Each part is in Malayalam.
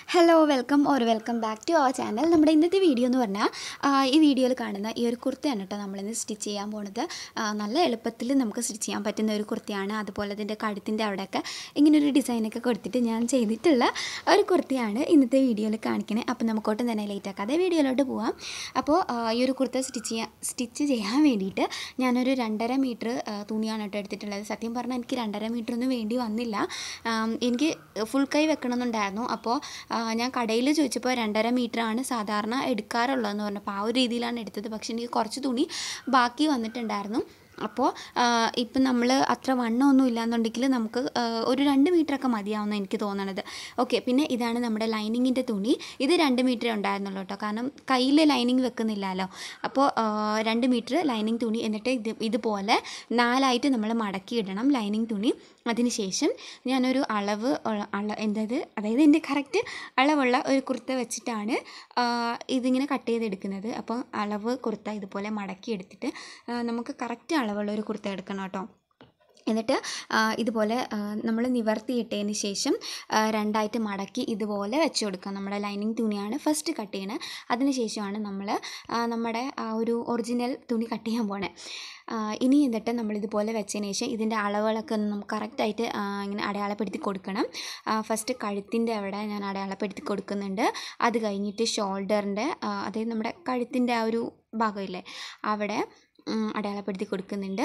hello welcome or welcome back to our channel നമ്മുടെ ഇന്നത്തെ വീഡിയോ എന്ന് പറഞ്ഞാൽ ആ, ഈ വീഡിയോയിൽ കാണുന്ന ഈ ഒരു കുർത്തയാണ് കേട്ടോ നമ്മളിന്ന് സ്റ്റിച്ച് ചെയ്യാൻ പോണത് ആ, നല്ല എളുപ്പത്തിൽ നമുക്ക് സ്റ്റിച്ച് ചെയ്യാൻ പറ്റുന്ന ഒരു കുർത്തയാണ് അതുപോലെ അതിൻ്റെ കഴുത്തിൻ്റെ അവിടെയൊക്കെ ഇങ്ങനെ ഒരു ഡിസൈനൊക്കെ കൊടുത്തിട്ട് ഞാൻ ചെയ്തിട്ടുള്ള ഒരു കുർത്തയാണ് ഇന്നത്തെ വീഡിയോയിൽ കാണിക്കണേ അപ്പോൾ നമുക്കോട്ടും തന്നെ ലേറ്റ് ആക്കാതെ വീഡിയോയിലോട്ട് പോവാം അപ്പോൾ ആ, ഈ ഒരു കുർത്ത സ്റ്റിച്ച് ചെയ്യാൻ സ്റ്റിച്ച് ചെയ്യാൻ വേണ്ടിയിട്ട് ഞാനൊരു രണ്ടര മീറ്റർ തുണിയാണ് കേട്ടോ എടുത്തിട്ടുള്ളത് സത്യം പറഞ്ഞാൽ എനിക്ക് രണ്ടര മീറ്റർ ഒന്നും വേണ്ടി വന്നില്ല ആം, എനിക്ക് ഫുൾ കൈ വെക്കണമെന്നുണ്ടായിരുന്നു അപ്പോൾ ആ, ഞാൻ കടയിൽ ചോദിച്ചപ്പോൾ രണ്ടര മീറ്ററാണ് സാധാരണ എടുക്കാറുള്ളതെന്ന് പറഞ്ഞപ്പോൾ ആ ഒരു രീതിയിലാണ് എടുത്തത് പക്ഷേ എനിക്ക് കുറച്ച് തുണി ബാക്കി വന്നിട്ടുണ്ടായിരുന്നു അപ്പോൾ ഇപ്പം നമ്മൾ അത്ര വണ്ണമൊന്നും ഇല്ലാന്നുണ്ടെങ്കിൽ നമുക്ക് ആ, ഒരു രണ്ട് മീറ്ററൊക്കെ മതിയാവുന്ന എനിക്ക് തോന്നണത് ഓക്കെ പിന്നെ ഇതാണ് നമ്മുടെ ലൈനിങ്ങിൻ്റെ തുണി ഇത് രണ്ട് മീറ്റർ ഉണ്ടായിരുന്നുള്ളൂ കേട്ടോ കാരണം കയ്യിൽ ലൈനിങ് വെക്കുന്നില്ലല്ലോ അപ്പോൾ ആ, രണ്ട് മീറ്റർ ലൈനിങ് തുണി എന്നിട്ട് ഇത് ഇതുപോലെ നാലായിട്ട് നമ്മൾ മടക്കി ഇടണം ലൈനിങ് തുണി അതിനുശേഷം ഞാനൊരു അളവ് ഉള്ള- അള എന്തത് അതായത് എൻ്റെ കറക്റ്റ് അളവുള്ള ഒരു കുർത്ത വെച്ചിട്ടാണ് ആ, ഇതിങ്ങനെ കട്ട് ചെയ്തെടുക്കുന്നത് അപ്പോൾ അളവ് കുർത്ത ഇതുപോലെ മടക്കി എടുത്തിട്ട് ആ, നമുക്ക് കറക്റ്റ് അളവുള്ള ഒരു കുർത്ത എടുക്കണം കേട്ടോ എന്നിട്ട് ആ, ഇതുപോലെ നമ്മൾ നിവർത്തിയിട്ടതിന് ശേഷം ആ, രണ്ടായിട്ട് മടക്കി ഇതുപോലെ വെച്ച് കൊടുക്കുക നമ്മുടെ ലൈനിങ് തുണിയാണ് ഫസ്റ്റ് കട്ട് ചെയ്യണത് അതിന് ശേഷമാണ് നമ്മൾ നമ്മുടെ ആ ഒരു ഒറിജിനൽ തുണി കട്ട് ചെയ്യാൻ പോണേ ആ, ഇനി എന്നിട്ട് നമ്മൾ ഇതുപോലെ വെച്ചതിന് ശേഷം ഇതിൻ്റെ അളവുകളൊക്കെ ഒന്ന് നമുക്ക് കറക്റ്റായിട്ട് ഇങ്ങനെ അടയാളപ്പെടുത്തി കൊടുക്കണം ഫസ്റ്റ് കഴുത്തിൻ്റെ അവിടെ ഞാൻ അടയാളപ്പെടുത്തി കൊടുക്കുന്നുണ്ട് അത് കഴിഞ്ഞിട്ട് ഷോൾഡറിൻ്റെ അതായത് നമ്മുടെ കഴുത്തിൻ്റെ ആ ഒരു ഭാഗമില്ലേ അവിടെ ഉം, അടയാളപ്പെടുത്തി കൊടുക്കുന്നുണ്ട്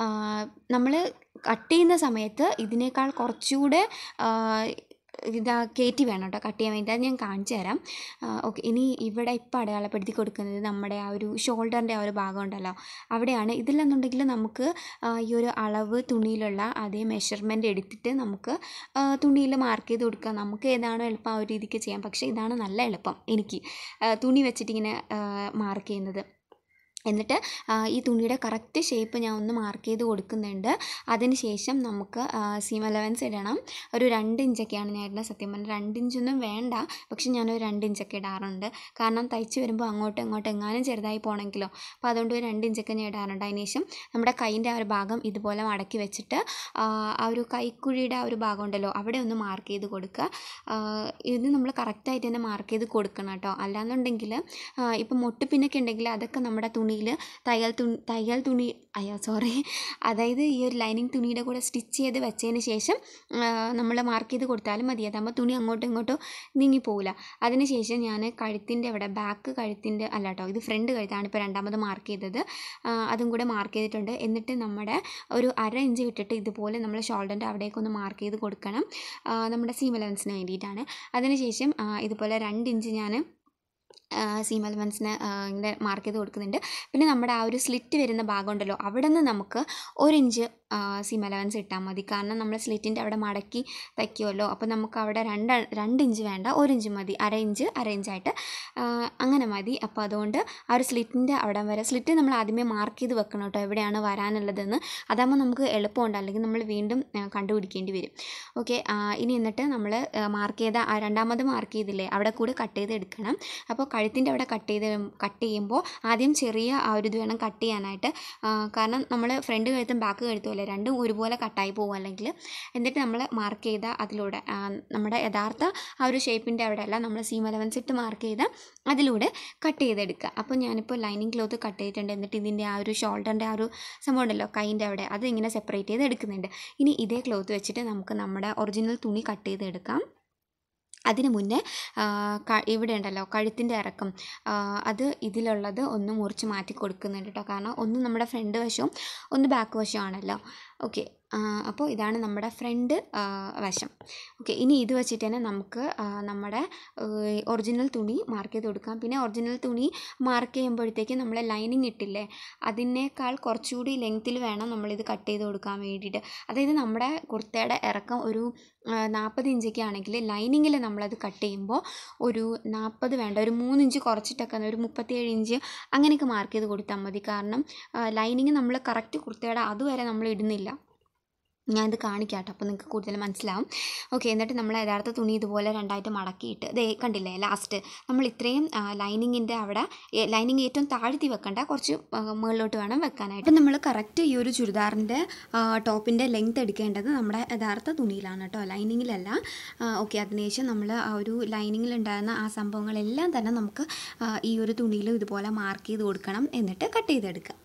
നമ്മൾ കട്ട് ചെയ്യുന്ന സമയത്ത് ഇതിനേക്കാൾ കുറച്ചുകൂടെ ആ, ഇതാ കയറ്റി വേണം കേട്ടോ കട്ട് ചെയ്യാൻ വേണ്ടി അത് ഞാൻ കാണിച്ചു തരാം ഓക്കെ ഇനി ഇവിടെ ഇപ്പോൾ അടയാളപ്പെടുത്തി കൊടുക്കുന്നത് നമ്മുടെ ആ ഒരു ഷോൾഡറിൻ്റെ ആ ഒരു ഭാഗം ഉണ്ടല്ലോ അവിടെയാണ് ഇതില്ലെന്നുണ്ടെങ്കിൽ നമുക്ക് ആ, ഈ ഒരു അളവ് തുണിയിലുള്ള അതേ മെഷർമെൻറ്റ് എടുത്തിട്ട് നമുക്ക് തുണിയിൽ മാർക്ക് ചെയ്ത് കൊടുക്കാം നമുക്ക് ഏതാണോ എളുപ്പം ആ ഒരു രീതിക്ക് ചെയ്യാം പക്ഷേ ഇതാണ് നല്ല എളുപ്പം എനിക്ക് ആ, തുണി വെച്ചിട്ടിങ്ങനെ മാർക്ക് ചെയ്യുന്നത് എന്നിട്ട് ആ, ഈ തുണിയുടെ കറക്റ്റ് ഷേപ്പ് ഞാൻ ഒന്ന് മാർക്ക് ചെയ്ത് കൊടുക്കുന്നുണ്ട് അതിന് ശേഷം നമുക്ക് സീം അലവൻസ് ഇടണം ഒരു രണ്ട് ഇഞ്ചൊക്കെയാണ് ഞാൻ ഇടുന്നത് സത്യം പറഞ്ഞാൽ രണ്ട് ഇഞ്ചൊന്നും വേണ്ട പക്ഷെ ഞാനൊരു രണ്ട് ഇഞ്ചൊക്കെ ഇടാറുണ്ട് കാരണം തയ്ച്ച് വരുമ്പോൾ അങ്ങോട്ടും ഇങ്ങോട്ടും എങ്ങാനും ചെറുതായി പോകണമെങ്കിലോ അപ്പോൾ അതുകൊണ്ട് ഒരു രണ്ട് ഇഞ്ചൊക്കെ ഞാൻ ഇടാറുണ്ട് അതിന് ശേഷം നമ്മുടെ കൈൻ്റെ ആ ഒരു ഭാഗം ഇതുപോലെ മടക്കി വെച്ചിട്ട് ആ ആ ഒരു കൈക്കുഴിയുടെ ആ ഒരു ഭാഗം ഉണ്ടല്ലോ അവിടെ ഒന്ന് മാർക്ക് ചെയ്ത് കൊടുക്കുക ആ, ഇത് നമ്മൾ കറക്റ്റായിട്ട് തന്നെ മാർക്ക് ചെയ്ത് കൊടുക്കണം കേട്ടോ അല്ലാന്നുണ്ടെങ്കിൽ ഇപ്പം മുട്ടുപിന്നൊക്കെ ഉണ്ടെങ്കിൽ അതൊക്കെ നമ്മുടെ തുണിയിൽ തയ്യൽ തുണി തയ്യൽ തുണി അയ്യോ സോറി അതായത് ഈ ഒരു ലൈനിങ് തുണിയുടെ കൂടെ സ്റ്റിച്ച് ചെയ്ത് വെച്ചതിന് ശേഷം നമ്മൾ മാർക്ക് ചെയ്ത് കൊടുത്താലും മതി അതാകുമ്പോൾ തുണി അങ്ങോട്ടും ഇങ്ങോട്ടും നീങ്ങി പോകില്ല അതിന് ശേഷം ഞാൻ കഴുത്തിൻ്റെ അവിടെ ബാക്ക് കഴുത്തിൻ്റെ അല്ല കേട്ടോ ഇത് ഫ്രണ്ട് കഴുത്താണ് ഇപ്പോൾ രണ്ടാമത് മാർക്ക് ചെയ്തത് ആ, അതും കൂടെ മാർക്ക് ചെയ്തിട്ടുണ്ട് എന്നിട്ട് നമ്മുടെ ഒരു അര ഇഞ്ച് വിട്ടിട്ട് ഇതുപോലെ നമ്മൾ ഷോൾഡറിൻ്റെ അവിടേക്കൊന്ന് മാർക്ക് ചെയ്ത് കൊടുക്കണം ആ, നമ്മുടെ സീം അലവൻസിന് വേണ്ടിയിട്ടാണ് അതിനുശേഷം ആ, ഇതുപോലെ രണ്ട് ഇഞ്ച് ഞാൻ സീം അലവൻസിന് ഇങ്ങനെ മാർക്ക് ചെയ്ത് കൊടുക്കുന്നുണ്ട് പിന്നെ നമ്മുടെ ആ ഒരു സ്ലിറ്റ് വരുന്ന ഭാഗം ഉണ്ടല്ലോ അവിടെ നിന്ന് നമുക്ക് ഒരു ഇഞ്ച് സീം അലവൻസ് ഇട്ടാൽ മതി കാരണം നമ്മൾ സ്ലിറ്റിൻ്റെ അവിടെ മടക്കി തയ്ക്കുമല്ലോ അപ്പോൾ നമുക്ക് അവിടെ രണ്ട് രണ്ട് ഇഞ്ച് വേണ്ട ഒരു ഇഞ്ച് മതി അര ഇഞ്ച് അര ഇഞ്ചായിട്ട് ആ, അങ്ങനെ മതി അപ്പോൾ അതുകൊണ്ട് ആ ഒരു സ്ലിറ്റിൻ്റെ അവിടെ വരെ സ്ലിറ്റ് നമ്മൾ ആദ്യമേ മാർക്ക് ചെയ്ത് വെക്കണം കേട്ടോ എവിടെയാണ് വരാനുള്ളതെന്ന് അതാകുമ്പോൾ നമുക്ക് എളുപ്പമുണ്ട് അല്ലെങ്കിൽ നമ്മൾ വീണ്ടും ആ, കണ്ടുപിടിക്കേണ്ടി വരും ഓക്കെ ഇനി എന്നിട്ട് നമ്മൾ മാർക്ക് ചെയ്ത ആ രണ്ടാമത് മാർക്ക് ചെയ്തില്ലേ അവിടെ കൂടെ കട്ട് ചെയ്ത് എടുക്കണം അപ്പോൾ കഴുത്തിൻ്റെ അവിടെ കട്ട് ചെയ്ത് കട്ട് ചെയ്യുമ്പോൾ ആദ്യം ചെറിയ ആ ഒരു ഇത് വേണം കട്ട് ചെയ്യാനായിട്ട് ആ, കാരണം നമ്മൾ ഫ്രണ്ട് കഴുത്തും ബാക്ക് കഴുത്തും അല്ലേ രണ്ടും ഒരുപോലെ കട്ടായി പോകും അല്ലെങ്കിൽ എന്നിട്ട് നമ്മൾ മാർക്ക് ചെയ്ത അതിലൂടെ ആ, നമ്മുടെ യഥാർത്ഥ ആ ഒരു ഷേപ്പിൻ്റെ അവിടെ അല്ല നമ്മൾ സീം അലവൻസ് ഇട്ട് മാർക്ക് ചെയ്ത അതിലൂടെ കട്ട് ചെയ്തെടുക്കുക അപ്പോൾ ഞാനിപ്പോൾ ലൈനിങ് ക്ലോത്ത് കട്ട് ചെയ്തിട്ടുണ്ട് എന്നിട്ട് ഇതിൻ്റെ ആ ഒരു ഷോൾഡറിൻ്റെ ആ ഒരു സംഭവം ഉണ്ടല്ലോ കൈൻ്റെ അവിടെ അത് ഇങ്ങനെ സെപ്പറേറ്റ് ചെയ്ത് എടുക്കുന്നുണ്ട് ഇനി ഇതേ ക്ലോത്ത് വെച്ചിട്ട് നമുക്ക് നമ്മുടെ ഒറിജിനൽ തുണി കട്ട് ചെയ്തെടുക്കാം അതിന് മുന്നേ ആ, ക- ഇവിടെ ഉണ്ടല്ലോ കഴുത്തിൻ്റെ ഇറക്കം ആ, അത് ഇതിലുള്ളത് ഒന്ന് മുറിച്ച് മാറ്റി കൊടുക്കുന്നുണ്ട് കേട്ടോ കാരണം ഒന്ന് നമ്മുടെ ഫ്രണ്ട് വശവും ഒന്ന് ബാക്ക് വശമാണല്ലോ ഓക്കെ അപ്പോൾ ഇതാണ് നമ്മുടെ ഫ്രണ്ട് വശം ഓക്കെ ഇനി ഇത് വെച്ചിട്ട് തന്നെ നമുക്ക് ആ, നമ്മുടെ ഒറിജിനൽ തുണി മാർക്ക് ചെയ്ത് കൊടുക്കാം പിന്നെ ഒറിജിനൽ തുണി മാർക്ക് ചെയ്യുമ്പോഴത്തേക്ക് നമ്മൾ ലൈനിങ് ഇട്ടില്ലേ അതിനേക്കാൾ കുറച്ചുകൂടി ലെങ്ത്തിൽ വേണം നമ്മളിത് കട്ട് ചെയ്ത് കൊടുക്കാൻ വേണ്ടിയിട്ട് അതായത് നമ്മുടെ കുർത്തയുടെ ഇറക്കം ഒരു നാൽപ്പത് ഇഞ്ചൊക്കെ ആണെങ്കിൽ ലൈനിങ്ങിൽ നമ്മളത് കട്ട് ചെയ്യുമ്പോൾ ഒരു നാൽപ്പത് വേണ്ട ഒരു മൂന്ന് ഇഞ്ച് കുറച്ചിട്ടൊക്കെ ഒരു മുപ്പത്തിയേഴ് ഇഞ്ച് അങ്ങനെയൊക്കെ മാർക്ക് ചെയ്ത് കൊടുത്താൽ മതി കാരണം ലൈനിങ് നമ്മൾ കറക്റ്റ് കുർത്തയുടെ അതുവരെ നമ്മൾ ഇടുന്നില്ല ഞാനിത് കാണിക്കാം കേട്ടോ അപ്പോൾ നിങ്ങൾക്ക് കൂടുതൽ മനസ്സിലാവും ഓക്കെ എന്നിട്ട് നമ്മൾ യഥാർത്ഥ തുണി ഇതുപോലെ രണ്ടായിട്ട് മടക്കിയിട്ട് ദേ കണ്ടില്ലേ ലാസ്റ്റ് നമ്മൾ ഇത്രയും ലൈനിങ്ങിൻ്റെ അവിടെ ലൈനിങ് ഏറ്റവും താഴ്ത്തി വെക്കണ്ട കുറച്ച് ആ, മുകളിലോട്ട് വേണം വെക്കാനായിട്ട് അപ്പം നമ്മൾ കറക്റ്റ് ഈ ഒരു ചുരിദാറിൻ്റെ ടോപ്പിൻ്റെ ലെങ്ത് എടുക്കേണ്ടത് നമ്മുടെ യഥാർത്ഥ തുണിയിലാണ് കേട്ടോ ലൈനിങ്ങിലല്ല ഓക്കെ അതിനുശേഷം നമ്മൾ ആ ഒരു ലൈനിങ്ങിലുണ്ടായിരുന്ന ആ സംഭവങ്ങളെല്ലാം തന്നെ നമുക്ക് ആ, ഈ ഒരു തുണിയിൽ ഇതുപോലെ മാർക്ക് ചെയ്ത് കൊടുക്കണം എന്നിട്ട് കട്ട് ചെയ്തെടുക്കുക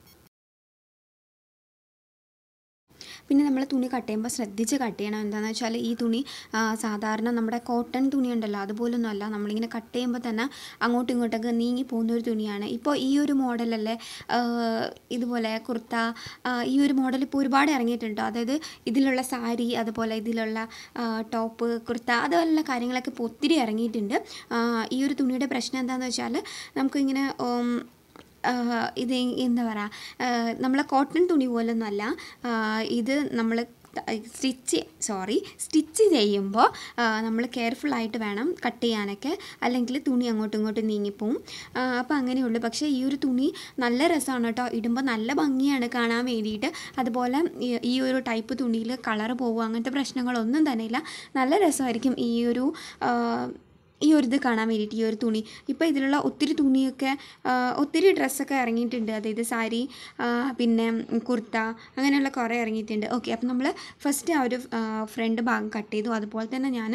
പിന്നെ നമ്മൾ തുണി കട്ട് ചെയ്യുമ്പോൾ ശ്രദ്ധിച്ച് കട്ട് ചെയ്യണം എന്താണെന്ന് വെച്ചാൽ ഈ തുണി ആ, സാധാരണ നമ്മുടെ കോട്ടൺ തുണി ഉണ്ടല്ലോ അതുപോലൊന്നും അല്ല നമ്മളിങ്ങനെ കട്ട് ചെയ്യുമ്പോൾ തന്നെ അങ്ങോട്ടും ഇങ്ങോട്ടൊക്കെ നീങ്ങി പോകുന്ന ഒരു തുണിയാണ് ഇപ്പോൾ ഈ ഒരു മോഡലല്ലേ ആ, ഇതുപോലെ കുർത്ത ആ, ഈ ഒരു മോഡൽ ഇപ്പോൾ ഒരുപാട് ഇറങ്ങിയിട്ടുണ്ട് അതായത് ഇതിലുള്ള സാരി അതുപോലെ ഇതിലുള്ള ആ, ടോപ്പ് കുർത്ത അതുപോലുള്ള കാര്യങ്ങളൊക്കെ ഇപ്പോൾ ഒത്തിരി ഇറങ്ങിയിട്ടുണ്ട് ആ, ഈ ഒരു തുണിയുടെ പ്രശ്നം എന്താണെന്ന് വെച്ചാൽ നമുക്കിങ്ങനെ ഉം, ആഹ് ഇത് എന്താ പറയുക നമ്മളെ കോട്ടൺ തുണി പോലൊന്നും അല്ല ആഹ് ഇത് നമ്മൾ സ്റ്റിച്ച് സോറി സ്റ്റിച്ച് ചെയ്യുമ്പോൾ നമ്മൾ കെയർഫുൾ ആയിട്ട് വേണം കട്ട് ചെയ്യാനൊക്കെ അല്ലെങ്കിൽ തുണി അങ്ങോട്ടും ഇങ്ങോട്ടും നീങ്ങിപ്പോവും അപ്പോൾ അങ്ങനെയുള്ളൂ പക്ഷേ ഈ ഒരു തുണി നല്ല രസമാണ് കേട്ടോ ഇടുമ്പോൾ നല്ല ഭംഗിയാണ് കാണാൻ വേണ്ടിയിട്ട് അതുപോലെ ഈ- ഈ ഒരു ടൈപ്പ് തുണിയിൽ കളർ പോവുക അങ്ങനത്തെ പ്രശ്നങ്ങളൊന്നും തന്നെ ഇല്ല നല്ല രസമായിരിക്കും ഈ ഒരു ആഹ് ഈ ഒരു ഇത് കാണാൻ വേണ്ടിയിട്ട് ഈ ഒരു തുണി ഇപ്പോൾ ഇതിലുള്ള ഒത്തിരി തുണിയൊക്കെ ആ, ഒത്തിരി ഡ്രസ്സൊക്കെ ഇറങ്ങിയിട്ടുണ്ട് അതായത് സാരി ആ, പിന്നെ കുർത്ത അങ്ങനെയുള്ള കുറേ ഇറങ്ങിയിട്ടുണ്ട് ഓക്കെ അപ്പം നമ്മൾ ഫസ്റ്റ് ആ ഒരു ഫ്രണ്ട് ഭാഗം കട്ട് ചെയ്തു അതുപോലെ തന്നെ ഞാൻ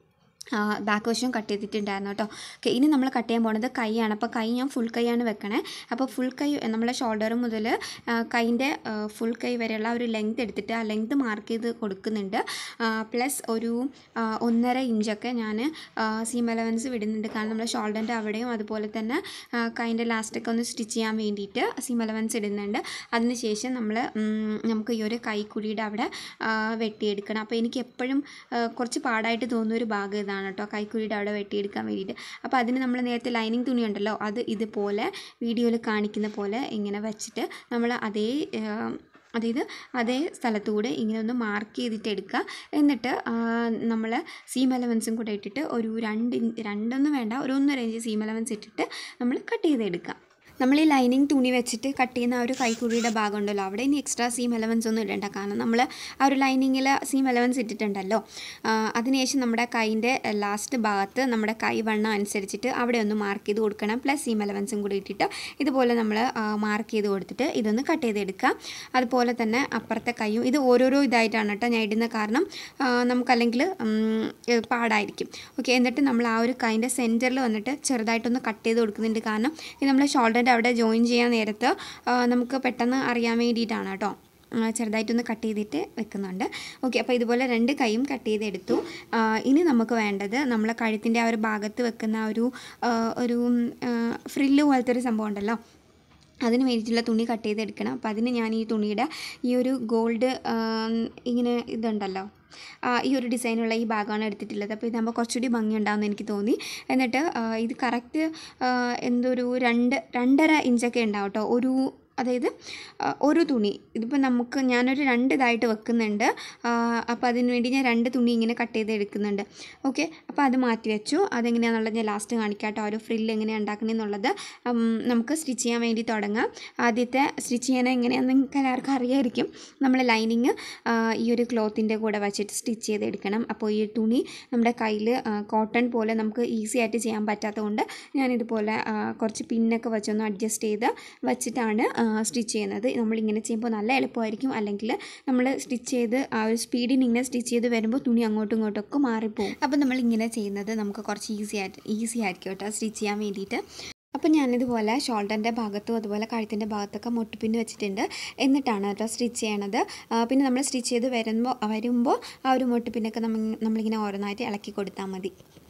ബാക്ക് വശവും കട്ട് ചെയ്തിട്ടുണ്ടായിരുന്നു കേട്ടോ ഓക്കെ ഇനി നമ്മൾ കട്ട് ചെയ്യാൻ പോകുന്നത് കൈയാണ് അപ്പോൾ കൈ ഞാൻ ഫുൾ കൈയാണ് വെക്കണേ അപ്പോൾ ഫുൾ കൈ നമ്മളെ ഷോൾഡർ മുതൽ കൈൻ്റെ ഫുൾ കൈ വരെയുള്ള ആ ഒരു ലെങ്ത് എടുത്തിട്ട് ആ ലെങ്ത് മാർക്ക് ചെയ്ത് കൊടുക്കുന്നുണ്ട് പ്ലസ് ഒരു ആ, ഒന്നര ഇഞ്ചൊക്കെ ഞാൻ സീം അലവൻസ് വിടുന്നുണ്ട് കാരണം നമ്മുടെ ഷോൾഡറിൻ്റെ അവിടെയും അതുപോലെ തന്നെ ആ, കൈൻ്റെ ലാസ്റ്റൊക്കെ ഒന്ന് സ്റ്റിച്ച് ചെയ്യാൻ വേണ്ടിയിട്ട് സീം അലവൻസ് ഇടുന്നുണ്ട് അതിനുശേഷം നമ്മൾ നമുക്ക് ഈ ഒരു കൈക്കുഴിയുടെ അവിടെ ആ, വെട്ടിയെടുക്കണം അപ്പോൾ എനിക്ക് എപ്പോഴും ആ, കുറച്ച് പാടായിട്ട് തോന്നുന്ന ഒരു ഭാഗം ഇതാണ് കേട്ടോ കൈക്കുഴിയുടെ അവിടെ വെട്ടിയെടുക്കാൻ വേണ്ടിയിട്ട് അപ്പോൾ അതിന് നമ്മൾ നേരത്തെ ലൈനിങ് തുണി ഉണ്ടല്ലോ അത് ഇതുപോലെ വീഡിയോയിൽ കാണിക്കുന്ന പോലെ ഇങ്ങനെ വെച്ചിട്ട് നമ്മൾ അതേ ആ, അതായത് അതേ സ്ഥലത്തൂടെ ഇങ്ങനെ ഒന്ന് മാർക്ക് ചെയ്തിട്ട് എടുക്കുക എന്നിട്ട് നമ്മൾ സീം അലവൻസും കൂടെ ഇട്ടിട്ട് ഒരു രണ്ട് ഇൻ- രണ്ടൊന്നും വേണ്ട ഒരു ഒന്നര ഇഞ്ച് സീം അലവൻസ് ഇട്ടിട്ട് നമ്മൾ കട്ട് ചെയ്തെടുക്കുക നമ്മൾ ഈ ലൈനിങ് തുണി വെച്ചിട്ട് കട്ട് ചെയ്യുന്ന ആ ഒരു കൈക്കുഴിയുടെ ഭാഗം ഉണ്ടല്ലോ അവിടെ ഇനി എക്സ്ട്രാ സീം എലവൻസ് ഒന്നും ഇടണ്ട കാരണം നമ്മൾ ആ ഒരു ലൈനിങ്ങിൽ സീം എലവൻസ് ഇട്ടിട്ടുണ്ടല്ലോ ആ, അതിനുശേഷം നമ്മുടെ കൈൻ്റെ ലാസ്റ്റ് ഭാഗത്ത് നമ്മുടെ കൈ വണ്ണം അനുസരിച്ചിട്ട് അവിടെ ഒന്ന് മാർക്ക് ചെയ്ത് കൊടുക്കണം പ്ലസ് സീം എലവൻസും കൂടി ഇട്ടിട്ട് ഇതുപോലെ നമ്മൾ മാർക്ക് ചെയ്ത് കൊടുത്തിട്ട് ഇതൊന്ന് കട്ട് ചെയ്തെടുക്കുക അതുപോലെ തന്നെ അപ്പുറത്തെ കൈയും ഇത് ഓരോരോ ഇതായിട്ടാണ് കേട്ടോ ഞാൻ ഇടുന്ന കാരണം ആ, നമുക്കല്ലെങ്കിൽ ഉം, ഏ, പാടായിരിക്കും ഓക്കെ എന്നിട്ട് നമ്മൾ ആ ഒരു കൈൻ്റെ സെൻറ്ററിൽ വന്നിട്ട് ചെറുതായിട്ടൊന്ന് കട്ട് ചെയ്ത് കൊടുക്കുന്നുണ്ട് കാരണം ഇത് നമ്മൾ ഷോൾഡറിൻ്റെ അവിടെ ജോയിൻ ചെയ്യാൻ നേരത്ത് ആ, നമുക്ക് പെട്ടെന്ന് അറിയാൻ വേണ്ടിയിട്ടാണ് കേട്ടോ ആ, ചെറുതായിട്ടൊന്ന് കട്ട് ചെയ്തിട്ട് വെക്കുന്നുണ്ട് ഓക്കെ അപ്പോൾ ഇതുപോലെ രണ്ട് കൈയും കട്ട് ചെയ്തെടുത്തു ആ, ഇനി നമുക്ക് വേണ്ടത് നമ്മളെ കഴുത്തിൻ്റെ ആ ഒരു ഭാഗത്ത് വെക്കുന്ന ആ ഒരു ആ, ഒരു ഫ്രില്ല് പോലത്തെ ഒരു സംഭവം ഉണ്ടല്ലോ അതിന് വേണ്ടിയിട്ടുള്ള തുണി കട്ട് ചെയ്തെടുക്കണം അപ്പോൾ അതിന് ഞാൻ ഈ തുണിയുടെ ഈ ഒരു ഗോൾഡ് ഇങ്ങനെ ഇതുണ്ടല്ലോ ആ, ഈ ഒരു ഡിസൈനുള്ള ഈ ഭാഗമാണ് എടുത്തിട്ടുള്ളത് അപ്പോൾ ഇതാകുമ്പോൾ കുറച്ചുകൂടി ഭംഗി ഉണ്ടാകുമെന്ന് എനിക്ക് തോന്നി എന്നിട്ട് ആ, ഇത് കറക്റ്റ് എന്തൊരു രണ്ട് രണ്ടര ഇഞ്ചൊക്കെ ഉണ്ടാവും കേട്ടോ ഒരു അതായത് ആ, ഒരു തുണി ഇതിപ്പോൾ നമുക്ക് ഞാനൊരു രണ്ട് ഇതായിട്ട് വെക്കുന്നുണ്ട് ആ, അപ്പോൾ അതിന് വേണ്ടി ഞാൻ രണ്ട് തുണി ഇങ്ങനെ കട്ട് ചെയ്ത് എടുക്കുന്നുണ്ട് ഓക്കെ അപ്പോൾ അത് മാറ്റി വെച്ചു അതെങ്ങനെയാണെന്നുള്ളത് ഞാൻ ലാസ്റ്റ് കാണിക്കാം കേട്ടോ ആ ഒരു ഫ്രില്ല് എങ്ങനെയാണ് ഉണ്ടാക്കണമെന്നുള്ളത് ഉം, നമുക്ക് സ്റ്റിച്ച് ചെയ്യാൻ വേണ്ടി തുടങ്ങാം ആദ്യത്തെ സ്റ്റിച്ച് ചെയ്യാൻ എങ്ങനെയാണെന്ന് നിങ്ങൾക്ക് എല്ലാവർക്കും അറിയായിരിക്കും നമ്മൾ ലൈനിങ് ഈ ഒരു ക്ലോത്തിൻ്റെ കൂടെ വെച്ചിട്ട് സ്റ്റിച്ച് ചെയ്തെടുക്കണം അപ്പോൾ ഈ തുണി നമ്മുടെ കയ്യിൽ കോട്ടൺ പോലെ നമുക്ക് ഈസി ആയിട്ട് ചെയ്യാൻ പറ്റാത്തതുകൊണ്ട് ഞാനിതുപോലെ ആ, കുറച്ച് പിന്നൊക്കെ വെച്ചൊന്ന് അഡ്ജസ്റ്റ് ചെയ്ത് വെച്ചിട്ടാണ് സ്റ്റിച്ച് ചെയ്യുന്നത് നമ്മളിങ്ങനെ ചെയ്യുമ്പോൾ നല്ല എളുപ്പമായിരിക്കും അല്ലെങ്കിൽ നമ്മൾ സ്റ്റിച്ച് ചെയ്ത് ആ ഒരു സ്പീഡിന് ഇങ്ങനെ സ്റ്റിച്ച് ചെയ്ത് വരുമ്പോൾ തുണി അങ്ങോട്ടും ഇങ്ങോട്ടും ഒക്കെ മാറിപ്പോകും അപ്പോൾ നമ്മൾ ഇങ്ങനെ ചെയ്യുന്നത് നമുക്ക് കുറച്ച് ഈസി ആയിട്ട് ഈസി ആയിരിക്കും കേട്ടോ സ്റ്റിച്ച് ചെയ്യാൻ വേണ്ടിയിട്ട് അപ്പം ഞാനിതുപോലെ ഷോൾഡറിൻ്റെ ഭാഗത്തും അതുപോലെ കഴുത്തിൻ്റെ ഭാഗത്തൊക്കെ മുട്ടുപിന്ന് വെച്ചിട്ടുണ്ട് എന്നിട്ടാണ് കേട്ടോ സ്റ്റിച്ച് ചെയ്യണത് ആ, പിന്നെ നമ്മൾ സ്റ്റിച്ച് ചെയ്ത് വരുമ്പോൾ വരുമ്പോൾ ആ ഒരു മുട്ടുപിന്നൊക്കെ നമ്മൾ നമ്മളിങ്ങനെ ഓരോന്നായിട്ട് ഇളക്കി കൊടുത്താൽ മതി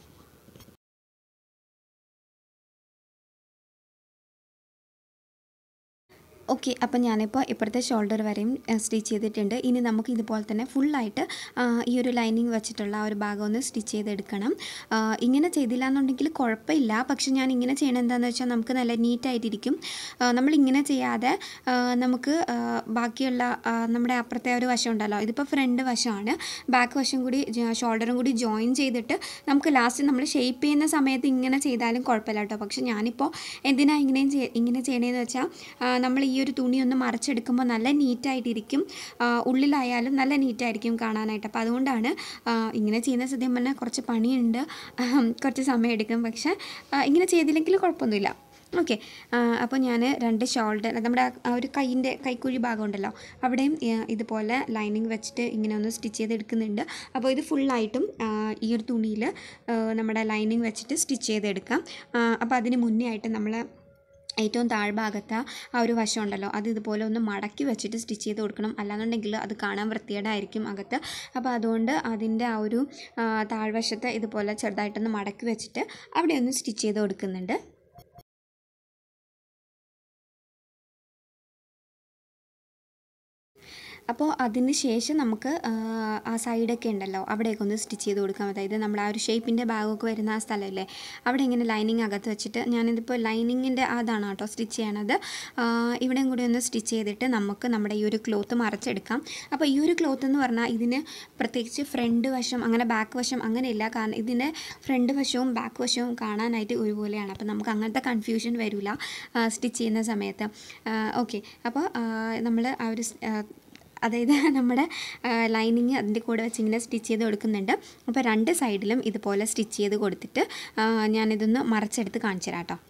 ഓക്കെ അപ്പം ഞാനിപ്പോൾ ഇപ്പുറത്തെ ഷോൾഡർ വരെയും സ്റ്റിച്ച് ചെയ്തിട്ടുണ്ട് ഇനി നമുക്ക് ഇതുപോലെ തന്നെ ഫുള്ളായിട്ട് ഈ ഒരു ലൈനിങ് വെച്ചിട്ടുള്ള ആ ഒരു ഭാഗം ഒന്ന് സ്റ്റിച്ച് ചെയ്തെടുക്കണം ആ, ഇങ്ങനെ ചെയ്തില്ല എന്നുണ്ടെങ്കിൽ കുഴപ്പമില്ല പക്ഷെ ഞാൻ ഇങ്ങനെ ചെയ്യണത് എന്താണെന്ന് വെച്ചാൽ നമുക്ക് നല്ല നീറ്റായിട്ടിരിക്കും നമ്മൾ ഇങ്ങനെ ചെയ്യാതെ ആ, നമുക്ക് ആ, ബാക്കിയുള്ള ആ, നമ്മുടെ അപ്പുറത്തെ ഒരു വശം ഉണ്ടല്ലോ ഇതിപ്പോൾ ഫ്രണ്ട് വശമാണ് ബാക്ക് വശം കൂടി ഷോൾഡറും കൂടി ജോയിൻ ചെയ്തിട്ട് നമുക്ക് ലാസ്റ്റ് നമ്മൾ ഷേപ്പ് ചെയ്യുന്ന സമയത്ത് ഇങ്ങനെ ചെയ്താലും കുഴപ്പമില്ല കേട്ടോ പക്ഷെ ഞാനിപ്പോൾ എന്തിനാണ് ഇങ്ങനെയും ചെയ് ഇങ്ങനെ ചെയ്യണതെന്ന് വെച്ചാൽ നമ്മൾ ഈ ഈ ഒരു തുണി ഒന്ന് മറച്ചെടുക്കുമ്പോൾ നല്ല നീറ്റായിട്ടിരിക്കും ആ, ഉള്ളിലായാലും നല്ല നീറ്റായിരിക്കും കാണാനായിട്ട് അപ്പോൾ അതുകൊണ്ടാണ് ആ, ഇങ്ങനെ ചെയ്യുന്ന സത്യം പറഞ്ഞാൽ കുറച്ച് പണിയുണ്ട് ആഹ്, കുറച്ച് സമയം എടുക്കും പക്ഷേ ആ, ഇങ്ങനെ ചെയ്തില്ലെങ്കിൽ കുഴപ്പമൊന്നുമില്ല ഓക്കെ അപ്പോൾ ഞാൻ രണ്ട് ഷോൾഡർ നമ്മുടെ ആ- ആ ഒരു കൈയിൻ്റെ കൈക്കുഴി ഭാഗം ഉണ്ടല്ലോ അവിടെയും ആ, ഇതുപോലെ ലൈനിങ് വെച്ചിട്ട് ഇങ്ങനെ ഒന്ന് സ്റ്റിച്ച് ചെയ്തെടുക്കുന്നുണ്ട് അപ്പോൾ ഇത് ഫുള്ളായിട്ടും ആ, ഈ ഒരു തുണിയിൽ നമ്മുടെ ലൈനിങ് വെച്ചിട്ട് സ്റ്റിച്ച് ചെയ്തെടുക്കാം ആ, അപ്പോൾ അതിന് മുന്നേ ആയിട്ട് നമ്മൾ ഏറ്റവും താഴ്ഭാഗത്ത് ആ ഒരു വശം ഉണ്ടല്ലോ അത് ഇതുപോലെ ഒന്ന് മടക്കി വെച്ചിട്ട് സ്റ്റിച്ച് ചെയ്ത് കൊടുക്കണം അല്ലാന്നുണ്ടെങ്കിൽ അത് കാണാൻ വൃത്തികേടായിരിക്കും അകത്ത് അപ്പോൾ അതുകൊണ്ട് അതിൻ്റെ ആ ഒരു ആ, താഴ്വശത്ത് ഇതുപോലെ ചെറുതായിട്ടൊന്ന് മടക്കി വെച്ചിട്ട് അവിടെ ഒന്ന് സ്റ്റിച്ച് ചെയ്ത് കൊടുക്കുന്നുണ്ട് അപ്പോൾ അതിന് ശേഷം നമുക്ക് ആ, ആ സൈഡൊക്കെ ഉണ്ടല്ലോ അവിടെയൊക്കെ ഒന്ന് സ്റ്റിച്ച് ചെയ്ത് കൊടുക്കാം അതായത് നമ്മുടെ ആ ഒരു ഷേപ്പിൻ്റെ ഭാഗമൊക്കെ വരുന്ന ആ സ്ഥലമില്ലേ അവിടെ ഇങ്ങനെ ലൈനിങ് അകത്ത് വെച്ചിട്ട് ഞാനിതിപ്പോൾ ലൈനിങ്ങിൻ്റെ അതാണ് കേട്ടോ സ്റ്റിച്ച് ചെയ്യണത് ആ, ഇവിടെയും കൂടി ഒന്ന് സ്റ്റിച്ച് ചെയ്തിട്ട് നമുക്ക് നമ്മുടെ ഈ ഒരു ക്ലോത്ത് മറച്ചെടുക്കാം അപ്പോൾ ഈ ഒരു ക്ലോത്ത് എന്ന് പറഞ്ഞാൽ ഇതിന് പ്രത്യേകിച്ച് ഫ്രണ്ട് വശം അങ്ങനെ ബാക്ക് വശം അങ്ങനെയില്ല കാരണം ഇതിൻ്റെ ഫ്രണ്ട് വശവും ബാക്ക് വശവും കാണാനായിട്ട് ഒരുപോലെയാണ് അപ്പോൾ നമുക്ക് അങ്ങനത്തെ കൺഫ്യൂഷൻ വരില്ല സ്റ്റിച്ച് ചെയ്യുന്ന സമയത്ത് ഓക്കെ അപ്പോൾ നമ്മൾ ആ ഒരു സ്- ആ, അതായത് നമ്മുടെ ലൈനിങ് അതിൻ്റെ കൂടെ വെച്ച് ഇങ്ങനെ സ്റ്റിച്ച് ചെയ്ത് കൊടുക്കുന്നുണ്ട് അപ്പോൾ രണ്ട് സൈഡിലും ഇതുപോലെ സ്റ്റിച്ച് ചെയ്ത് കൊടുത്തിട്ട് ആ, ഞാനിതൊന്ന് മറച്ചെടുത്ത് കാണിച്ചു തരാം കേട്ടോ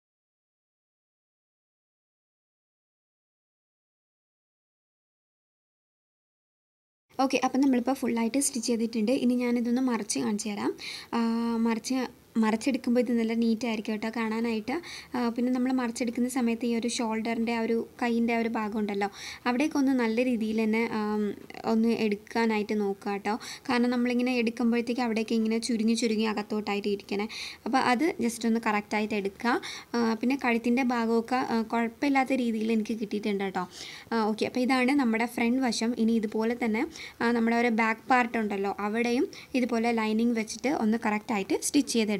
ഓക്കെ അപ്പം നമ്മളിപ്പോൾ ഫുള്ളായിട്ട് സ്റ്റിച്ച് ചെയ്തിട്ടുണ്ട് ഇനി ഞാനിതൊന്ന് മറിച്ച് കാണിച്ചു തരാം ആ, മറിച്ച് മറിച്ചെടുക്കുമ്പോൾ ഇത് നല്ല നീറ്റ് ആയിരിക്കും കേട്ടോ കാണാനായിട്ട് ആ, പിന്നെ നമ്മൾ മറിച്ചെടുക്കുന്ന സമയത്ത് ഈ ഒരു ഷോൾഡറിൻ്റെ ആ ഒരു കൈയിൻ്റെ ആ ഒരു ഭാഗം ഉണ്ടല്ലോ അവിടേക്ക് ഒന്ന് നല്ല രീതിയിൽ തന്നെ ആം, ഒന്ന് എടുക്കാനായിട്ട് നോക്കുക കേട്ടോ കാരണം നമ്മളിങ്ങനെ എടുക്കുമ്പോഴത്തേക്ക് അവിടേക്ക് ഇങ്ങനെ ചുരുങ്ങി ചുരുങ്ങി അകത്തോട്ടായിട്ട് ഇരിക്കണേ അപ്പോൾ അത് ജസ്റ്റ് ഒന്ന് കറക്റ്റായിട്ട് എടുക്കുക ആ, പിന്നെ കഴുത്തിൻ്റെ ഭാഗമൊക്കെ ആ, കുഴപ്പമില്ലാത്ത രീതിയിൽ എനിക്ക് കിട്ടിയിട്ടുണ്ട് കേട്ടോ ഓക്കെ അപ്പോൾ ഇതാണ് നമ്മുടെ ഫ്രണ്ട് വശം ഇനി ഇതുപോലെ തന്നെ ആ, നമ്മുടെ ഒരു ബാക്ക് പാർട്ട് ഉണ്ടല്ലോ അവിടെയും ഇതുപോലെ ലൈനിങ് വെച്ചിട്ട് ഒന്ന് കറക്റ്റായിട്ട് സ്റ്റിച്ച് ചെയ്തെടുക്കാം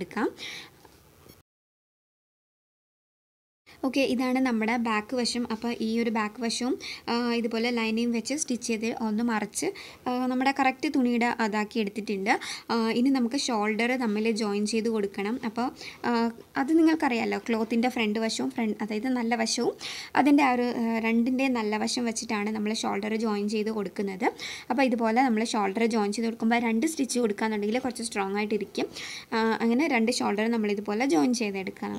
ഓക്കെ ഇതാണ് നമ്മുടെ ബാക്ക് വശം അപ്പോൾ ഈ ഒരു ബാക്ക് വശവും ആ, ഇതുപോലെ ലൈനിങ് വെച്ച് സ്റ്റിച്ച് ചെയ്ത് ഒന്ന് മറിച്ച് ആ, നമ്മുടെ കറക്റ്റ് തുണിയുടെ അതാക്കി എടുത്തിട്ടുണ്ട് ആ, ഇനി നമുക്ക് ഷോൾഡർ തമ്മിൽ ജോയിൻ ചെയ്ത് കൊടുക്കണം അപ്പോൾ ആ, അത് നിങ്ങൾക്കറിയാമല്ലോ ക്ലോത്തിൻ്റെ ഫ്രണ്ട് വശവും ഫ്രണ്ട് അതായത് നല്ല വശവും അതിൻ്റെ ആ ഒരു രണ്ടിൻ്റെ നല്ല വശം വെച്ചിട്ടാണ് നമ്മൾ ഷോൾഡർ ജോയിൻ ചെയ്ത് കൊടുക്കുന്നത് അപ്പോൾ ഇതുപോലെ നമ്മൾ ഷോൾഡർ ജോയിൻ ചെയ്ത് കൊടുക്കുമ്പോൾ രണ്ട് സ്റ്റിച്ച് കൊടുക്കുകയെന്നുണ്ടെങ്കിൽ കുറച്ച് സ്ട്രോങ് ആയിട്ടിരിക്കും ആ, അങ്ങനെ രണ്ട് ഷോൾഡർ നമ്മൾ ഇതുപോലെ ജോയിൻ ചെയ്തെടുക്കണം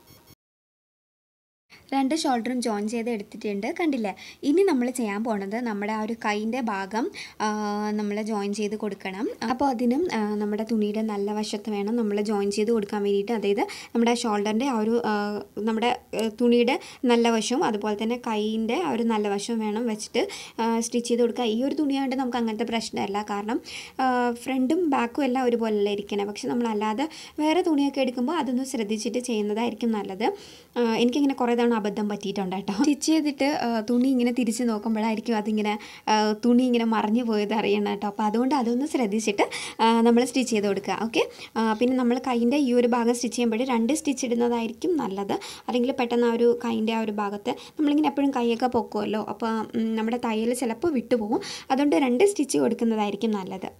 രണ്ട് ഷോൾഡറും ജോയിൻ ചെയ്ത് എടുത്തിട്ടുണ്ട് കണ്ടില്ലേ ഇനി നമ്മൾ ചെയ്യാൻ പോണത് നമ്മുടെ ആ ഒരു കൈൻ്റെ ഭാഗം നമ്മൾ ജോയിൻ ചെയ്ത് കൊടുക്കണം അപ്പോൾ അതിനും ആ, നമ്മുടെ തുണിയുടെ നല്ല വശത്ത് വേണം നമ്മൾ ജോയിൻ ചെയ്ത് കൊടുക്കാൻ വേണ്ടിയിട്ട് അതായത് നമ്മുടെ ഷോൾഡറിൻ്റെ ആ ഒരു ആ, നമ്മുടെ ആ, തുണിയുടെ നല്ല വശവും അതുപോലെ തന്നെ കൈയിൻ്റെ ആ ഒരു നല്ല വശവും വേണം വെച്ചിട്ട് സ്റ്റിച്ച് ചെയ്ത് കൊടുക്കുക ഈ ഒരു തുണിയായിട്ട് നമുക്ക് അങ്ങനത്തെ പ്രശ്നമല്ല കാരണം ഫ്രണ്ടും ബാക്കും എല്ലാം ഒരുപോലെയല്ല ഇരിക്കണേ പക്ഷെ നമ്മളല്ലാതെ വേറെ തുണിയൊക്കെ എടുക്കുമ്പോൾ അതൊന്ന് ശ്രദ്ധിച്ചിട്ട് ചെയ്യുന്നതായിരിക്കും നല്ലത് ആ, എനിക്കിങ്ങനെ കുറേ തവണ അബദ്ധം പറ്റിയിട്ടുണ്ട് കേട്ടോ സ്റ്റിച്ച് ചെയ്തിട്ട് ആ, തുണി ഇങ്ങനെ തിരിച്ച് നോക്കുമ്പോഴായിരിക്കും അതിങ്ങനെ ആ, തുണി ഇങ്ങനെ മറിഞ്ഞു പോയത് അറിയണം കേട്ടോ അപ്പോൾ അതുകൊണ്ട് അതൊന്ന് ശ്രദ്ധിച്ചിട്ട് നമ്മൾ സ്റ്റിച്ച് ചെയ്ത് കൊടുക്കുക ഓക്കെ പിന്നെ നമ്മൾ കൈയിൻ്റെ ഈ ഒരു ഭാഗം സ്റ്റിച്ച് ചെയ്യുമ്പോൾ രണ്ട് സ്റ്റിച്ച് ഇടുന്നതായിരിക്കും നല്ലത് അല്ലെങ്കിൽ പെട്ടെന്ന് ആ ഒരു കൈയിൻ്റെ ആ ഒരു ഭാഗത്ത് നമ്മളിങ്ങനെ എപ്പോഴും കൈയൊക്കെ പൊക്കുമല്ലോ അപ്പോൾ ഉം, നമ്മുടെ തയ്യൽ ചിലപ്പോൾ വിട്ടുപോകും അതുകൊണ്ട് രണ്ട് സ്റ്റിച്ച് കൊടുക്കുന്നതായിരിക്കും നല്ലത്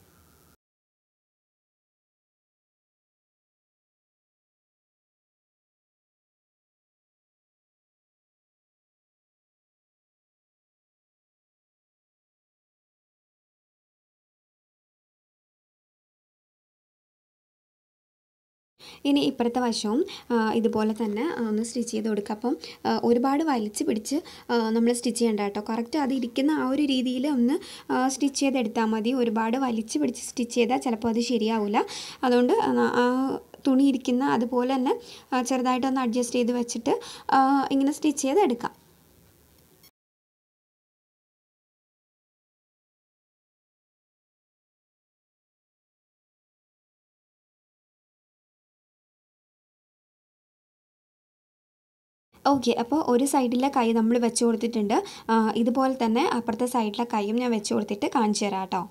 ഇനി ഇപ്പുറത്തെ വശവും ആ, ഇതുപോലെ തന്നെ ആ, ഒന്ന് സ്റ്റിച്ച് ചെയ്ത് കൊടുക്കുക അപ്പം ആ, ഒരുപാട് വലിച്ച് പിടിച്ച് നമ്മൾ സ്റ്റിച്ച് ചെയ്യേണ്ട കേട്ടോ കറക്റ്റ് അത് ഇരിക്കുന്ന ആ ഒരു രീതിയിൽ ഒന്ന് സ്റ്റിച്ച് ചെയ്തെടുത്താൽ മതി ഒരുപാട് വലിച്ച് പിടിച്ച് സ്റ്റിച്ച് ചെയ്താൽ ചിലപ്പോൾ അത് ശരിയാവില്ല അതുകൊണ്ട് ആ- ആ തുണി ഇരിക്കുന്ന അതുപോലെ തന്നെ ആ, ചെറുതായിട്ടൊന്ന് അഡ്ജസ്റ്റ് ചെയ്ത് വെച്ചിട്ട് ആ, ഇങ്ങനെ സ്റ്റിച്ച് ചെയ്തെടുക്കാം ഓക്കെ അപ്പോൾ ഒരു സൈഡിലെ കൈ നമ്മൾ വെച്ച് കൊടുത്തിട്ടുണ്ട് ആ, ഇതുപോലെ തന്നെ അപ്പുറത്തെ സൈഡിലെ കൈയും ഞാൻ വെച്ച് കൊടുത്തിട്ട് കാണിച്ചു തരാം കേട്ടോ